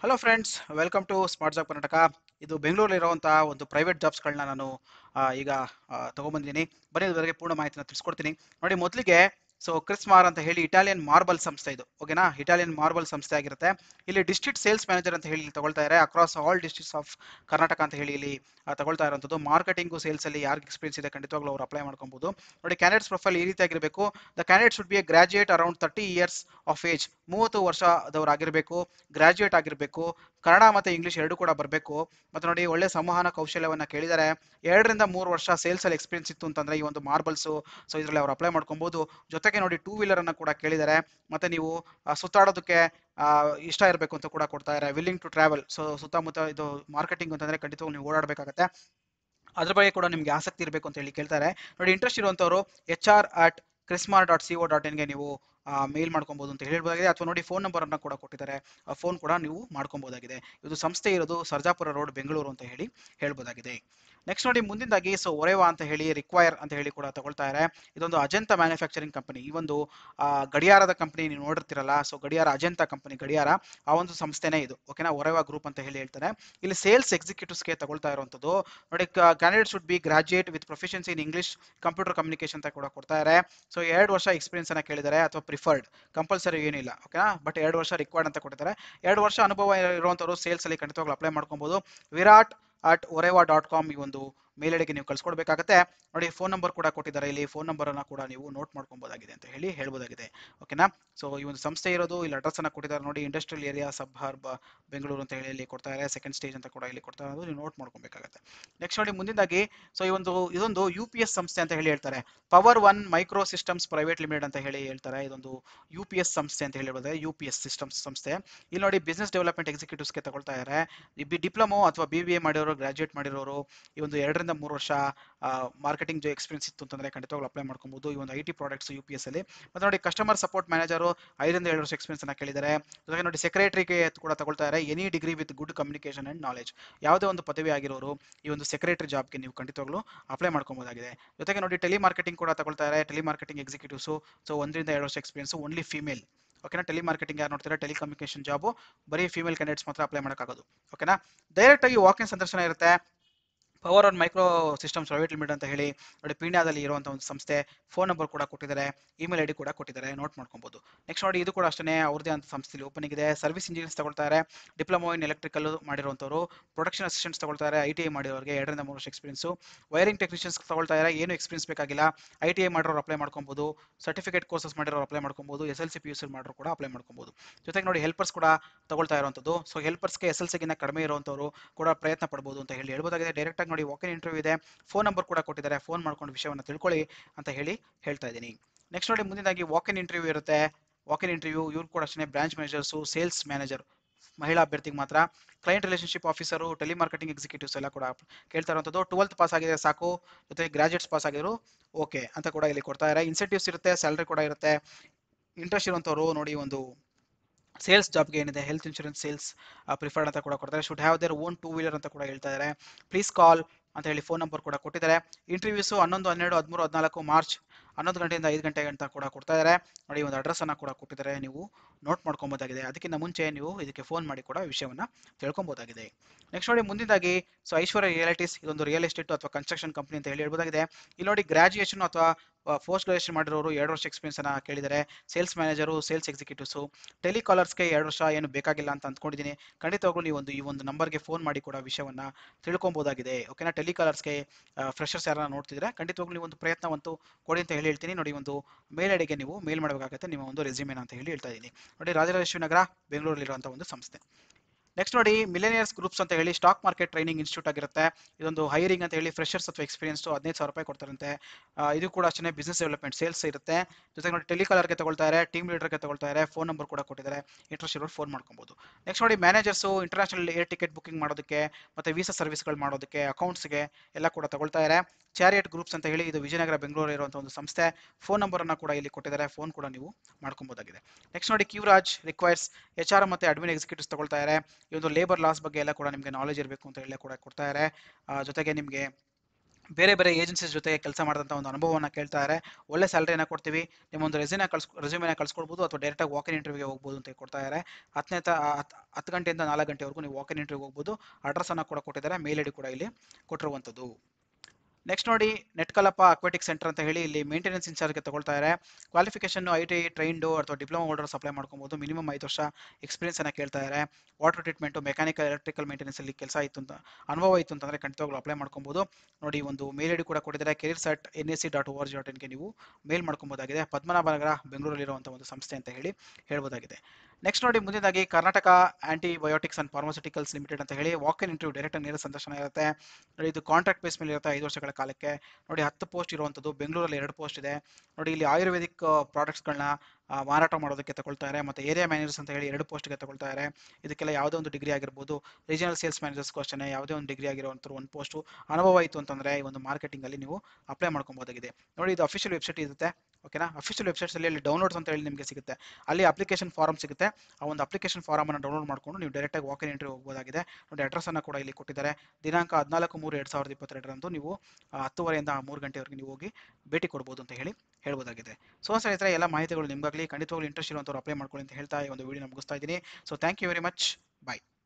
hello friends welcome to smart job Karnataka ಇದು ಬೆಂಗಳೂರಲ್ಲಿರುವಂಥ ಒಂದು ಪ್ರೈವೇಟ್ ಜಾಬ್ಸ್ಗಳನ್ನ ನಾನು ಆ, ಈಗ ಆ, ತಗೊಂಬಂದಿದ್ದೀನಿ ಬನ್ನಿ ಇದುವರೆಗೆ ಪೂರ್ಣ ಮಾಹಿತಿನ ತಿಳಿಸ್ಕೊಡ್ತೀನಿ ನೋಡಿ ಮೊದಲಿಗೆ ಸೊ ಕ್ರಿಸ್ಮಾರ್ ಅಂತ ಹೇಳಿ ಇಟಾಲಿಯನ್ ಮಾರ್ಬಲ್ ಸಂಸ್ಥೆ ಇದು ಓಕೆನಾ ಇಟಾಲಿಯನ್ ಮಾರ್ಬಲ್ ಸಂಸ್ಥೆ ಆಗಿರುತ್ತೆ ಇಲ್ಲಿ ಡಿಸ್ಟ್ರಿಕ್ಟ್ ಸೇಲ್ಸ್ ಮ್ಯಾನೇಜರ್ ಅಂತ ಹೇಳಿ ಇಲ್ಲಿ ತಗೊಳ್ತಾ ಇದ್ದಾರೆ across all districts of Karnataka ಅಂತ ಹೇಳಿ ಇಲ್ಲಿ ಆ, ತಗೊಳ್ತಾ ಇರುವಂಥದ್ದು ಮಾರ್ಕೆಟಿಂಗು ಸೇಲ್ಸ್ ಅಲ್ಲಿ ಯಾರಿಗೆ ಎಕ್ಸ್ಪೀರಿಯನ್ಸ್ ಇದೆ ಖಂಡಿತವಾಗ್ಲೂ ಅವ್ರು ಅಪ್ಲೈ ಮಾಡ್ಕೊಬಹುದು ನೋಡಿ ಕ್ಯಾಂಡಿಡೇಟ್ಸ್ ಪ್ರೊಫೈಲ್ ಈ ರೀತಿಯಾಗಿರಬೇಕು the candidate should be a graduate around thirty years of age ಮೂವತ್ತು ವರ್ಷದವರಾಗಿರಬೇಕು ಗ್ರಾಜುಯೇಟ್ ಆಗಿರಬೇಕು ಕನ್ನಡ ಮತ್ತು ಇಂಗ್ಲಿಷ್ ಎರಡೂ ಕೂಡ ಬರಬೇಕು ಮತ್ತು ನೋಡಿ ಒಳ್ಳೆ ಸಂವಹನ ಕೌಶಲ್ಯವನ್ನು ಕೇಳಿದ್ದಾರೆ ಎರಡರಿಂದ ಮೂರು ವರ್ಷ ಸೇಲ್ಸ್ ಅಲ್ಲಿ ಎಕ್ಸ್ಪೀರಿಯನ್ಸ್ ಇತ್ತು ಅಂತಂದ್ರೆ ಈ ಒಂದು ಮಾರ್ಬಲ್ಸು ಸೊ ಇದರಲ್ಲಿ ಅವ್ರು ಅಪ್ಲೈ ಮಾಡ್ಕೊಬಹುದು ಜೊತೆಗೆ ನೋಡಿ ಟೂ ವೀಲರ್ ಅನ್ನ ಕೂಡ ಕೇಳಿದ್ದಾರೆ ಮತ್ತೆ ನೀವು ಆ, ಸುತ್ತಾಡೋದಕ್ಕೆ ಆ, ಇಷ್ಟ ಇರಬೇಕು ಅಂತ ಕೂಡ ಕೊಡ್ತಾ ಇದ್ದಾರೆ ವಿಲ್ಲಿಂಗ್ ಟು ಟ್ರಾವೆಲ್ ಸೊ ಸುತ್ತಮುತ್ತ ಇದು ಮಾರ್ಕೆಟಿಂಗ್ ಅಂತಂದ್ರೆ ಖಂಡಿತವಾಗ್ಲೂ ನೀವು ಓಡಾಡಬೇಕಾಗತ್ತೆ ಅದ್ರ ಬಗ್ಗೆ ಕೂಡ ನಿಮಗೆ ಆಸಕ್ತಿ ಇರಬೇಕು ಅಂತ ಹೇಳಿ ಕೇಳ್ತಾರೆ ನೋಡಿ ಇಂಟ್ರೆಸ್ಟ್ ಇರುವಂಥವ್ರು H R at chrismar dot C O dot ಇನ್ಗೆ ನೀವು ಮೇಲ್ ಮಾಡ್ಕೊಬೋದು ಅಂತ ಹೇಳ್ಬೋದಾಗಿದೆ ಅಥವಾ ನೋಡಿ ಫೋನ್ ನಂಬರ್ ಅನ್ನ ಕೂಡ ಕೊಟ್ಟಿದ್ದಾರೆ ಆ ಫೋನ್ ಕೂಡ ನೀವು ಮಾಡ್ಕೊಬೋದಾಗಿದೆ ಇದು ಸಂಸ್ಥೆ ಇರೋದು ಸರ್ಜಾಪುರ ರೋಡ್ ಬೆಂಗಳೂರು ಅಂತ ಹೇಳಿ ಹೇಳ್ಬೋದಾಗಿದೆ ನೆಕ್ಸ್ಟ್ ನೋಡಿ ಮುಂದಿನದಾಗಿ ಸೊ ಒರೆವಾ ಅಂತ ಹೇಳಿ ರಿಕ್ವೈರ್ ಅಂತ ಹೇಳಿ ಕೂಡ ತಗೊಳ್ತಾ ಇದ್ದಾರೆ ಇದೊಂದು ಅಜಂತ ಮ್ಯಾನುಫ್ಯಾಕ್ಚರಿಂಗ್ ಕಂಪನಿ ಈ ಒಂದು ಆ, ಗಡಿಯಾರದ ಕಂಪನಿ ನೀವು ನೋಡಿರ್ತಿರಲ್ಲ ಸೊ ಗಡಿಯಾರ ಅಜಂತ ಕಂಪನಿ ಗಡಿಯಾರ ಆ ಒಂದು ಸಂಸ್ಥೆನೇ ಇದು ಓಕೆನಾ ಒರೆವಾ ಗ್ರೂಪ್ ಅಂತ ಹೇಳಿ ಹೇಳ್ತಾರೆ ಇಲ್ಲಿ ಸೇಲ್ಸ್ ಎಕ್ಸಿಕ್ಯೂಟಿವ್ಸ್ಗೆ ತಗೊಳ್ತಾ ಇರುವಂಥದ್ದು ನೋಡಿ candidate should be graduate with proficiency in English computer communication ಅಂತ ಕೂಡ ಕೊಡ್ತಾ ಇದ್ದಾರೆ ಸೊ ಎರಡು ವರ್ಷ ಎಕ್ಸ್ಪೀರಿಯನ್ಸ್ ಅನ್ನ ಕೇಳಿದ್ದಾರೆ ಅಥವಾ ಪ್ರಿಫರ್ಡ್ ಕಂಪಲ್ಸರಿ ಏನಿಲ್ಲ ಓಕೆನಾ ಬಟ್ ಎರಡು ವರ್ಷ ರಿಕ್ವೈರ್ಡ್ ಅಂತ ಕೊಟ್ಟಿದ್ದಾರೆ ಎರಡು ವರ್ಷ ಅನುಭವ ಇರುವಂಥವ್ರು ಸೇಲ್ಸ್ ಅಲ್ಲಿ ಖಂಡಿತವಾಗ್ಲೂ ಅಪ್ಲೈ ಮಾಡ್ಕೊಬಹುದು Virat at oreva dot com ಈ ಒಂದು ಮೇಲ್ ಐಡಿಗೆ ನೀವು ಕಳ್ಸ್ಕೊಡ್ಬೇಕಾಗತ್ತೆ ನೋಡಿ ಫೋನ್ ನಂಬರ್ ಕೂಡ ಕೊಟ್ಟಿದ್ದಾರೆ ಇಲ್ಲಿ ಫೋನ್ ನಂಬರ್ ಅನ್ನ ಕೂಡ ನೀವು ನೋಟ್ ಮಾಡ್ಕೊಬೋದಾಗಿದೆ ಅಂತ ಹೇಳಿ ಹೇಳ್ಬೋದಾಗಿದೆ ಓಕೆನಾ ಸೊ ಈ ಒಂದು ಸಂಸ್ಥೆ ಇರೋದು ಇಲ್ಲಿ ಅಡ್ರೆಸ್ ಅನ್ನ ಕೊಟ್ಟಿದ್ದಾರೆ ನೋಡಿ industrial area suburb Bengaluru ಅಂತ ಹೇಳಿ ಇಲ್ಲಿ ಕೊಡ್ತಾ ಇದ್ದಾರೆ ಸೆಕೆಂಡ್ ಸ್ಟೇಜ್ ಅಂತ ಕೂಡ ಇಲ್ಲಿ ಕೊಡ್ತಾ ಇರೋದು ನೀವು ನೋಟ್ ಮಾಡ್ಕೊಬೇಕಾಗತ್ತೆ ನೆಕ್ಸ್ಟ್ ನೋಡಿ ಮುಂದಿನದಾಗಿ ಸೊ ಈ ಒಂದು ಇದೊಂದು ಯು ಪಿ ಎಸ್ ಸಂಸ್ಥೆ ಅಂತ ಹೇಳಿ ಹೇಳ್ತಾರೆ power one micro systems private limited ಅಂತ ಹೇಳಿ ಹೇಳ್ತಾರೆ ಇದೊಂದು ಯು ಪಿ ಎಸ್ ಸಂಸ್ಥೆ ಅಂತ ಹೇಳ್ಬೋದು ಯು ಪಿ ಎಸ್ ಸಿಸ್ಟಮ್ಸ್ ಸಂಸ್ಥೆ ಇಲ್ಲಿ ನೋಡಿ ಬಿಸ್ನೆಸ್ ಡೆವಲಪ್ಮೆಂಟ್ ಎಕ್ಸಿಕ್ಯೂಟಿವ್ಸ್ಗೆ ತಗೊಳ್ತಾ ಇದ್ದಾರೆ ಈ ಬಿ ಡಿಪ್ಲೊಮೊ ಅಥವಾ ಬಿ ಬಿ ಎ ಮಾಡಿರೋರು ಗ್ರಾಜುಯೇಟ್ ಮಾಡಿರೋರು ಈ ಒಂದು ಎರಡರಿಂದ ಮೂರು ವರ್ಷ ಮಾರ್ಕೆಟಿಂಗ್ ಎಕ್ಸ್ಪೀರಿಯನ್ಸ್ ಇತ್ತು ಅಂತಂದ್ರೆ ಖಂಡಿತವಾಗ್ಲೂ ಅಪ್ಲೈ ಮಾಡ್ಕೊಬಹುದು ಈ ಒಂದು I T products U P S ಅಲ್ಲಿ ಮತ್ತೆ ನೋಡಿ ಕಸ್ಟಮರ್ ಸಪೋರ್ಟ್ ಮ್ಯಾನೇಜರು ಐದರಿಂದ ಏಳು ವರ್ಷ ಎಕ್ಸ್ಪೀರಿಯನ್ಸ್ ಅನ್ನ ಕೇಳಿದ್ದಾರೆ ಜೊತೆಗೆ ನೋಡಿ ಸೆಕ್ರೆಟರಿಗೆ ಕೂಡ ತಗೊಳ್ತಾ ಇದ್ದಾರೆ any degree with good communication and knowledge ಯಾವುದೇ ಒಂದು ಪದವಿ ಆಗಿರೋರು ಈ ಒಂದು ಸೆಕ್ರೆಟರಿ ಜಾಬ್ಗೆ ನೀವು ಖಂಡಿತವಾಗ್ಲೂ ಅಪ್ಲೈ ಮಾಡ್ಕೊಬೋದಾಗಿದೆ ಜೊತೆಗೆ ನೋಡಿ ಟೆಲಿ ಮಾರ್ಕೆಟಿಂಗ್ ಕೂಡ ತಗೊಳ್ತಾ ಇದ್ದಾರೆ ಟೆಲಿ ಮಾರ್ಕೆಟಿಂಗ್ ಎಕ್ಸಿಕ್ಯೂಟಿವ್ಸು ಸೊ ಒಂದರಿಂದ ಎರಡು ವರ್ಷ ಎಕ್ಸ್ಪೀರಿಯನ್ಸ್ ಓನ್ಲಿ ಫೀಮೇಲ್ ಓಕೆನಾ ಟೆಲಿ ಮಾರ್ಕೆಟಿಂಗ್ ಯಾರು ನೋಡ್ತಾರೆ ಟೆಲಿಕಮ್ಯುನಿಕೇಶನ್ ಜಾಬು ಬರೀ ಫೀಮೇಲ್ ಕ್ಯಾಂಡಿಡೇಟ್ಸ್ ಮಾತ್ರ ಅಪ್ಲೈ ಮಾಡೋಕ್ಕಾಗೋದು ಓಕೆನಾ ಡೈರೆಕ್ಟ್ ಆಗಿ ವಾಕಿಂಗ್ ಸಂದರ್ಶನ ಇರುತ್ತೆ power on micro systems private limited ಅಂತ ಹೇಳಿ ನೋಡಿ ಪೀಣ್ಯದಲ್ಲಿ ಇರುವಂಥ ಒಂದು ಸಂಸ್ಥೆ ಫೋನ್ ನಂಬರ್ ಕೂಡ ಕೊಟ್ಟಿದ್ದಾರೆ ಇಮೇಲ್ ಐ ಡಿ ಕೂಡ ಕೊಟ್ಟಿದ್ದಾರೆ ನೋಟ್ ಮಾಡ್ಕೊಬೋದು ನೆಕ್ಸ್ಟ್ ನೋಡಿ ಇದು ಕೂಡ ಅಷ್ಟೇ ಅವ್ರದ್ದೇ ಅಂತ ಸಂಸ್ಥೆಯಲ್ಲಿ ಓಪನಿಂಗ್ ಇದೆ ಸರ್ವಿಸ್ ಇಂಜಿನಿಯರ್ಸ್ ತಗೊಳ್ತಾರೆ ಡಿಪ್ಲೊಮೊ ಇನ್ ಎಲೆಕ್ಟ್ರಿಕಲ್ ಮಾಡಿರುವಂಥವ್ರು ಪ್ರೊಡಕ್ಷನ್ ಅಸಿಸ್ಟೆಂಟ್ಸ್ ತಗೊಳ್ತಾರೆ ಐ ಟಿ ಐ ಮಾಡಿರೋರಿಗೆ ಎರಡರಿಂದ ಮೂರು ವರ್ಷ ಎಕ್ಸ್ಪೀರಿಯನ್ಸು ವೈರಿಂಗ್ ಟೆಕ್ನಿಷಿಯನ್ಸ್ ತಗೊಳ್ತಾ ಇದ್ದಾರೆ ಏನು ಎಕ್ಸ್ಪೀರಿಯನ್ಸ್ ಬೇಕಾಗಿಲ್ಲ ಐ ಟಿ ಐ ಮಾಡಿರೋರು ಅಪ್ಲೈ ಮಾಡ್ಕೊಬೋದು ಸರ್ಟಿಫಿಕೇಟ್ ಕೋರ್ಸಸ್ ಮಾಡಿರೋರು ಅಪ್ಲೈ ಮಾಡ್ಕೊಬೋದು S L C P U C ಮಾಡಿರೋ ಕೂಡ ಅಪ್ಲೈ ಮಾಡ್ಕೊಬೋದು ಜೊತೆಗೆ ನೋಡಿ ಹೆಲ್ಪರ್ಸ್ ಕೂಡ ತಗೊಳ್ತಾ ಇರುವಂಥದ್ದು ಸೊ ಹೆಲ್ಪರ್ಸ್ಗೆ ಎಸ್ ಎಲ್ ಸಿಗಿನ್ನ ಕಡಿಮೆ ಇರುವಂಥವ್ರು ಕೂಡ ಪ್ರಯತ್ನ ಪಡ್ಬೋದು ಅಂತ ಹೇಳಿ ಹೇಳ್ಬೋದಾಗಿದೆ ಡೈರೆಕ್ಟ್ ಆಗಿ ನೋಡಿ ವಾಕಿನ್ ಇಂಟರ್ವ್ಯೂ ಇದೆ ಫೋನ್ ನಂಬರ್ ಕೂಡ ಕೊಟ್ಟಿದ್ದಾರೆ ಫೋನ್ ಮಾಡ್ಕೊಂಡು ವಿಷಯವನ್ನು ತಿಳ್ಕೊಳ್ಳಿ ಅಂತ ಹೇಳಿ ಹೇಳ್ತಾ ಇದ್ದೀನಿ ನೆಕ್ಸ್ಟ್ ನೋಡಿ ಮುಂದಿನಾಗಿ ವಾಕಿನ್ ಇಂಟರ್ವ್ಯೂ ಇರುತ್ತೆ ವಾಕಿನ್ ಇಂಟರ್ವ್ಯೂ ಇವ್ರು ಕೂಡ ಅಷ್ಟೇ ಬ್ರಾಂಚ್ ಮ್ಯಾನೇಜರ್ಸು ಸೇಲ್ಸ್ ಮ್ಯಾನೇಜರ್ ಮಹಿಳಾ ಅಭ್ಯರ್ಥಿಗೆ ಮಾತ್ರ client relationship officer telemarketing executives ಎಲ್ಲ ಕೂಡ ಕೇಳ್ತಾ ಇರುವಂಥದ್ದು ಟ್ವೆಲ್ತ್ ಪಾಸ್ ಆಗಿದೆ ಸಾಕು ಜೊತೆಗೆ ಗ್ರಾಜುಯೇಟ್ಸ್ ಪಾಸ್ ಆಗಿದ್ರು ಓಕೆ ಅಂತ ಕೂಡ ಇಲ್ಲಿ ಕೊಡ್ತಾ ಇದ್ದಾರೆ ಇನ್ಸೆಂಟಿವ್ಸ್ ಇರುತ್ತೆ ಸ್ಯಾಲ್ರಿ ಕೂಡ ಇರುತ್ತೆ ಇಂಟ್ರೆಸ್ಟ್ ಇರುವಂಥವ್ರು ನೋಡಿ ಒಂದು ಸೇಲ್ಸ್ ಜಾಬ್ಗೆ ಏನಿದೆ ಹೆಲ್ತ್ ಇನ್ಶೂರೆನ್ಸ್ ಸೇಲ್ಸ್ ಪ್ರಿಫರ್ಡ್ ಅಂತ ಕೂಡ ಕೊಡ್ತಾರೆ should have their own two wheeler ಅಂತ ಕೂಡ ಹೇಳ್ತಾ ಇದ್ದಾರೆ ಪ್ಲೀಸ್ ಕಾಲ್ ಅಂತ ಹೇಳಿ ಫೋನ್ ನಂಬರ್ ಕೂಡ ಕೊಟ್ಟಿದ್ದಾರೆ ಇಂಟರ್ವ್ಯೂಸು ಹನ್ನೊಂದು ಹನ್ನೆರಡು ಹದಿಮೂರು ಹದಿನಾಲ್ಕು ಮಾರ್ಚ್ ಹನ್ನೊಂದು ಗಂಟೆಯಿಂದ ಐದು ಗಂಟೆ ಅಂತ ಕೂಡ ಕೊಡ್ತಾ ಇದ್ದಾರೆ ನೋಡಿ ಒಂದು ಅಡ್ರೆಸ್ ಅನ್ನ ಕೂಡ ಕೊಟ್ಟಿದ್ದಾರೆ ನೀವು ನೋಟ್ ಮಾಡ್ಕೊಬೋದಾಗಿದೆ ಅದಕ್ಕಿಂತ ಮುಂಚೆ ನೀವು ಇದಕ್ಕೆ ಫೋನ್ ಮಾಡಿ ಕೂಡ ವಿಷಯವನ್ನ ತಿಳ್ಕೊಬೋದಾಗಿದೆ ನೆಕ್ಸ್ಟ್ ನೋಡಿ ಮುಂದಿನದಾಗಿ ಸೊ ಐಶ್ವರ್ಯ ರಿಯಾಲಿಟೀಸ್ ಇದೊಂದು ರಿಯಲ್ ಎಸ್ಟೇಟ್ ಅಥವಾ ಕನ್ಸ್ಟ್ರಕ್ಷನ್ ಕಂಪನಿ ಅಂತ ಹೇಳಿ ಹೇಳ್ಬೋದಾಗಿದೆ ಇಲ್ಲಿ ನೋಡಿ ಗ್ರಾಜುಯೇಷನ್ ಅಥವಾ ಪೋಸ್ಟ್ ಗ್ರಾಜುಯೇಷನ್ ಮಾಡಿರೋರು ಎರಡು ವರ್ಷ ಎಕ್ಸ್ಪೀರಿಯನ್ಸ್ ಅನ್ನ ಕೇಳಿದ್ದಾರೆ ಸೇಲ್ಸ್ ಮ್ಯಾನೇಜರು ಸೇಲ್ಸ್ ಎಕ್ಸಿಕ್ಯೂಟಿವ್ಸು ಟೆಲಿಕಾಲರ್ಸ್ಗೆ ಎರಡು ವರ್ಷ ಏನು ಬೇಕಾಗಿಲ್ಲ ಅಂತ ಅಂದ್ಕೊಂಡಿದ್ದೀನಿ ಖಂಡಿತವಾಗ್ಲೂ ನೀವು ಒಂದು ಈ ಒಂದು ನಂಬರ್ಗೆ ಫೋನ್ ಮಾಡಿ ಕೂಡ ವಿಷಯವನ್ನ ತಿಳ್ಕೊಬೋದಾಗಿದೆ ಓಕೆನಾ ಟೆಲಿಕಾಲರ್ಸ್ಗೆ ಫ್ರೆಶರ್ಸ್ ಯಾರನ್ನ ನೋಡ್ತಿದ್ರೆ ಖಂಡಿತವಾಗ್ಲೂ ನೀವು ಒಂದು ಪ್ರಯತ್ನವಂತೂ ಕೊಡಿ ಅಂತ ಹೇಳಿ ಹೇಳ್ತೀನಿ ನೋಡಿ ಒಂದು ಮೇಲ್ ಐಡಿಗೆ ನೀವು ಮೇಲ್ ಮಾಡಬೇಕಾಗುತ್ತೆ ನಿಮ್ಮ ಒಂದು ರೆಸ್ಯೂಮೇನ ಅಂತ ಹೇಳಿ ಹೇಳ್ತಾ ಇದ್ದೀನಿ ನೋಡಿ ರಾಜರಾಜೇಶ್ವರಿ ನಗರ ಬೆಂಗಳೂರಲ್ಲಿರುವಂಥ ಒಂದು ಸಂಸ್ಥೆ ನೆಕ್ಸ್ಟ್ ನೋಡಿ ಮಿಲೇನಿಯರ್ಸ್ ಗ್ರೂಪ್ಸ್ ಅಂತ ಹೇಳಿ ಸ್ಟಾಕ್ ಮಾರ್ಕೆಟ್ ಟ್ರೈನಿಂಗ್ ಇನ್ಸ್ಟಿಟ್ಯೂಟ್ ಆಗಿರುತ್ತೆ ಇದೊಂದು ಹೈರಿಂಗ್ ಅಂತ ಹೇಳಿ ಫ್ರೆಶರ್ಸ್ ಅಥವಾ ಎಕ್ಸ್ಪೀರಿಯನ್ಸ್ ಹದಿನೈದು ಸಾವಿರ ರೂಪಾಯಿ ಕೊಡ್ತಾರಂತೆ ಆ, ಇದು ಕೂಡ ಅಷ್ಟೇ ಬಿಸ್ನೆಸ್ ಡೆವಲಪ್ಮೆಂಟ್ ಸೇಲ್ಸ್ ಇರುತ್ತೆ ಜೊತೆಗೆ ನೋಡಿ ಟೆಲಿಕಾಲರ್ಗೆ ತಗೊಳ್ತಾರೆ ಟೀಮ್ ಲೀಡರ್ಗೆ ತಗೊಳ್ತಾರೆ ಫೋನ್ ನಂಬರ್ ಕೂಡ ಕೊಟ್ಟಿದ್ದಾರೆ ಇಂಟ್ರೆಸ್ಟ್ ಇರೋರು ಫೋನ್ ಮಾಡ್ಕೊಬೋದು ನೆಕ್ಸ್ಟ್ ನೋಡಿ managers international air ticket booking ಮಾಡೋದಕ್ಕೆ ಮತ್ತು ವೀಸಾ ಸರ್ವಿಸ್ಗಳು ಮಾಡೋದಕ್ಕೆ ಅಕೌಂಟ್ಸ್ಗೆ ಎಲ್ಲ ಕೂಡ ತಗೊಳ್ತಾ ಇದ್ದಾರೆ ಚಾರಿಯಟ್ ಗ್ರೂಪ್ಸ್ ಅಂತ ಹೇಳಿ ಇದು ವಿಜಯನಗರ ಬೆಂಗಳೂರು ಇರುವಂಥ ಒಂದು ಸಂಸ್ಥೆ ಫೋನ್ ನಂಬರನ್ನು ಕೂಡ ಇಲ್ಲಿ ಕೊಟ್ಟಿದ್ದಾರೆ ಫೋನ್ ಕೂಡ ನೀವು ಮಾಡ್ಕೊಬೋದಾಗಿದೆ ನೆಕ್ಸ್ಟ್ ನೋಡಿ ಕ್ಯೂರಾಜ್ ರಿಕ್ವೈರ್ಸ್ ಎಚ್ ಆರ್ ಮತ್ತು ಅಡ್ಮಿನ್ ಎಕ್ಸಿಕ್ಯೂಟಿವ್ಸ್ ತಗೊಳ್ತಾ ಇದ್ದಾರೆ ಈ ಒಂದು ಲೇಬರ್ ಲಾಸ್ ಬಗ್ಗೆ ಎಲ್ಲ ಕೂಡ ನಿಮಗೆ ನಾಲೆಜ್ ಇರಬೇಕು ಅಂತ ಹೇಳಿ ಕೂಡ ಕೊಡ್ತಾ ಇದ್ದಾರೆ ಆ, ಜೊತೆಗೆ ನಿಮಗೆ ಬೇರೆ ಬೇರೆ ಏಜೆನ್ಸೀಸ್ ಜೊತೆ ಕೆಲಸ ಮಾಡಿದಂಥ ಒಂದು ಅನುಭವವನ್ನು ಕೇಳ್ತಾ ಇದ್ದಾರೆ ಒಳ್ಳೆ ಸ್ಯಾಲರಿನ ಕೊಡ್ತೀವಿ ನಿಮ್ಮೊಂದು ರೆಸಿನ ಕಳ್ಸ್ ರೆಸ್ಯೂಮೆನ ಕಳ್ಸ್ಕೊಡ್ಬೋದು ಅಥವಾ ಡೈರೆಕ್ಟಾಗಿ ವಾಕಿನ್ ಇಂಟರ್ವ್ಯೂಗೆ ಹೋಗ್ಬೋದು ಅಂತ ಕೊಡ್ತಾ ಇದ್ದಾರೆ ಹತ್ತನೇ ತ ಹತ್ತು ಹತ್ತು ಗಂಟೆಯಿಂದ ನಾಲ್ಕು ಗಂಟೆವರೆಗೂ ನೀವು ವಾಕಿನ್ ಇಂಟರ್ವ್ಯೂಗೆ ಹೋಗ್ಬೋದು ಅಡ್ರೆಸ್ಸನ್ನು ಕೂಡ ಕೊಟ್ಟಿದ್ದಾರೆ ಮೇಲ್ ಐ ಡಿ ಕೂಡ ಇಲ್ಲಿ ಕೊಟ್ಟಿರುವಂಥದ್ದು ನೆಕ್ಸ್ಟ್ ನೋಡಿ ನೆಟ್ಕಲಪ್ಪ ಅಕ್ವೆಟಿಕ್ ಸೆಂಟರ್ ಅಂತ ಹೇಳಿ ಇಲ್ಲಿ ಮೇಂಟೆನೆನ್ಸ್ ಇನ್ಚಾರ್ಜ್ಗೆ ತಗೊಳ್ತಾ ಇದ್ದಾರೆ ಕ್ವಾಲಿಫಿಕೇಶನ್ ಐ ಟಿ ಟ್ರೈನ್ಡು ಅಥವಾ ಡಿಪ್ಲೊಮಾ ಹೋಲ್ಡರ್ಸ್ ಅಪ್ಲೈ ಮಾಡ್ಕೊಬೋದು ಮಿನಿಮಮ್ ಐದು ವರ್ಷ ಎಕ್ಸ್ಪೀರಿಯನ್ಸ್ ಅನ್ನ ಕೇಳ್ತಾ ಇದ್ದಾರೆ water treatment mechanical electrical maintenance ಅಲ್ಲಿ ಕೆಲಸ ಇತ್ತು ಅಂತ ಅನುಭವ ಇತ್ತು ಅಂತಂದ್ರೆ ಖಂಡಿತವಾಗ್ಲೂ ಅಪ್ಲೈ ಮಾಡ್ಕೊಬೋದು ನೋಡಿ ಒಂದು ಮೇಲ್ ಐಡಿ ಕೂಡ ಕೊಟ್ಟಿದ್ದಾರೆ careers at N S C dot O R G dot ಇನ್ಗೆ ನೀವು ಮೇಲ್ ಮಾಡ್ಕೊಬೋದಾಗಿದೆ ಪದ್ಮನಾಭನಗರ ಬೆಂಗಳೂರಲ್ಲಿರುವಂಥ ಒಂದು ಸಂಸ್ಥೆ ಅಂತ ಹೇಳಿ ಹೇಳ್ಬೋದಾಗಿದೆ ನೆಕ್ಸ್ಟ್ ನೋಡಿ ಮುಂದಿನದಾಗಿ Karnataka antibiotics and pharmaceuticals limited ಅಂತ ಹೇಳಿ ವಾಕ್ ಇನ್ ಇಂಟರ್ವ್ಯೂ ಡೈರೆಕ್ಟ್ ನೇರ ಸಂದರ್ಶನ ಇರುತ್ತೆ ನೋಡಿ ಇದು ಕಾಂಟ್ರಾಕ್ಟ್ ಬೇಸ್ ಮೇಲೆ ಇರುತ್ತೆ ಐದು ವರ್ಷಗಳ ಕಾಲಕ್ಕೆ ನೋಡಿ ಹತ್ತು ಪೋಸ್ಟ್ ಇರುವಂಥದ್ದು ಬೆಂಗಳೂರಲ್ಲಿ ಎರಡು ಪೋಸ್ಟ್ ಇದೆ ನೋಡಿ ಇಲ್ಲಿ ಆಯುರ್ವೇದಿಕ್ ಪ್ರಾಡಕ್ಟ್ಸ್ಗಳನ್ನ ಮಾರಾಟ ಮಾಡೋದಕ್ಕೆ ತಗೊಳ್ತಾರೆ ಮತ್ತು ಏರಿಯಾ ಮ್ಯಾನೇಜರ್ಸ್ ಅಂತ ಹೇಳಿ ಎರಡು ಪೋಸ್ಟ್ಗೆ ತಗೊಳ್ತಾರೆ ಇದಕ್ಕೆಲ್ಲ ಯಾವುದೇ ಒಂದು ಡಿಗ್ರಿ ಆಗಿರ್ಬೋದು ರೀಜನಲ್ ಸೇಲ್ಸ್ ಮ್ಯಾನೇಜರ್ಸ್ಗೂ ಅಷ್ಟೇ ಯಾವುದೇ ಒಂದು ಡಿಗ್ರಿ ಆಗಿರುವಂಥ ಒಂದು ಪೋಸ್ಟು ಅನುಭವ ಇತ್ತು ಅಂತಂದರೆ ಈ ಒಂದು ಮಾರ್ಕೆಟಿಂಗಲ್ಲಿ ನೀವು ಅಪ್ಲೈ ಮಾಡ್ಕೊಬೋದಾಗಿದೆ ನೋಡಿ ಇದು ಅಫಿಷಿಯಲ್ ವೆಬ್ಸೈಟ್ ಇರುತ್ತೆ ಓಕೆನಾ ಅಫಿಷಿಯಲ್ ವೆಬ್ಸೈಟ್ಸಲ್ಲಿ ಅಲ್ಲಿ ಡೌನ್ಲೋಡ್ಸ್ ಅಂತ ಹೇಳಿ ನಿಮಗೆ ಸಿಗುತ್ತೆ ಅಲ್ಲಿ ಅಪ್ಲಿಕೇಶನ್ ಫಾರಮ್ ಸಿಗುತ್ತೆ ಆ ಒಂದು ಅಪ್ಲಿಕೇಶನ್ ಫಾರಮನ್ನು ಡೌನ್ಲೋಡ್ ಮಾಡಿಕೊಂಡು ನೀವು ಡೈರೆಕ್ಟಾಗಿ ವಾಕ್ ಇನ್ ಇಂಟರ್ವ್ಯೂ ಹೋಗ್ಬೋದಾಗಿದೆ ನೋಡಿ ಅಡ್ರೆಸ್ಸನ್ನು ಕೂಡ ಇಲ್ಲಿ ಕೊಟ್ಟಿದ್ದಾರೆ ದಿನಾಂಕ ಹದಿನಾಲ್ಕು ಮೂರು ಎರಡು ಸಾವಿರದ ಇಪ್ಪತ್ತೆರಡರಂದು ನೀವು ಆ, ಹತ್ತುವರೆಯಿಂದ ಮೂರು ಗಂಟೆವರೆಗೆ ನೀವು ಹೋಗಿ ಭೇಟಿ ಕೊಡ್ಬೋದು ಅಂತ ಹೇಳಿ ಹೇಳ್ಬೋದಾಗಿದೆ ಸೊ ಸ್ನೇಹಿತರೆ ಎಲ್ಲ ಮಾಹಿತಿಗಳು ನಿಮಗಾಗಲಿ ಖಂಡಿತವಾಗ್ಲೂ ಇಂಟ್ರೆಸ್ಟ್ ಇರುವಂಥವ್ರು ಅಪ್ಲೈ ಮಾಡ್ಕೊಳ್ಳಿ ಅಂತ ಹೇಳ್ತಾ ಈ ಒಂದು ವಿಡಿಯೋ ಮುಗಿಸ್ತಾ ಇದ್ದೀನಿ so thank you very much bye